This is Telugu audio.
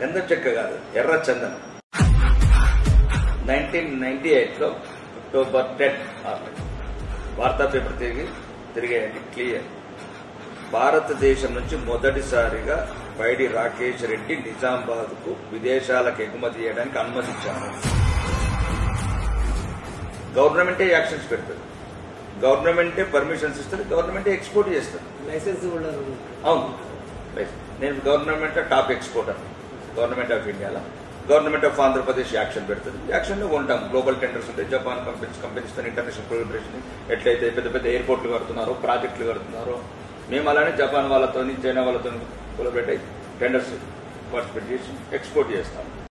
గంధం చెక్క కాదు ఎర్ర చందనం నైన్టీన్ నైన్టీ ఎయిట్లో అక్టోబర్ టెన్ వార్తా పేపర్ తిరిగి తిరిగేయండి క్లియర్ భారతదేశం నుంచి మొదటిసారిగా పైడి రాకేష్ రెడ్డి నిజామాబాద్ కు విదేశాలకు ఎగుమతి చేయడానికి అనుమతించారు గవర్నమెంటే యాక్షన్స్ పెడుతుంది గవర్నమెంటే పర్మిషన్స్ ఇస్తుంది గవర్నమెంటే ఎక్స్పోర్ట్ చేస్తుంది లైసెన్స్ హోల్డర్ అవును రైట్. నేను government top exporter government of ఇండియాలో గవర్నమెంట్ ఆఫ్ ఆంధ్రప్రదేశ్ యాక్షన్ పెడుతుంది యాక్షన్లో ఉంటాం గ్లోబల్ టెండర్స్ ఉంటాయి Japan companies companies international cooperation ఎట్లయితే పెద్ద పెద్ద ఎయిర్పోర్ట్లు కడుతున్నారో ప్రాజెక్టులు కడుతున్నారో మేము అలానే జపాన్ వాళ్ళతో చైనా వాళ్ళతో కొలబెట్టి టెండర్స్ పార్టిసిపేట్ చేసి ఎక్స్పోర్ట్ చేస్తాం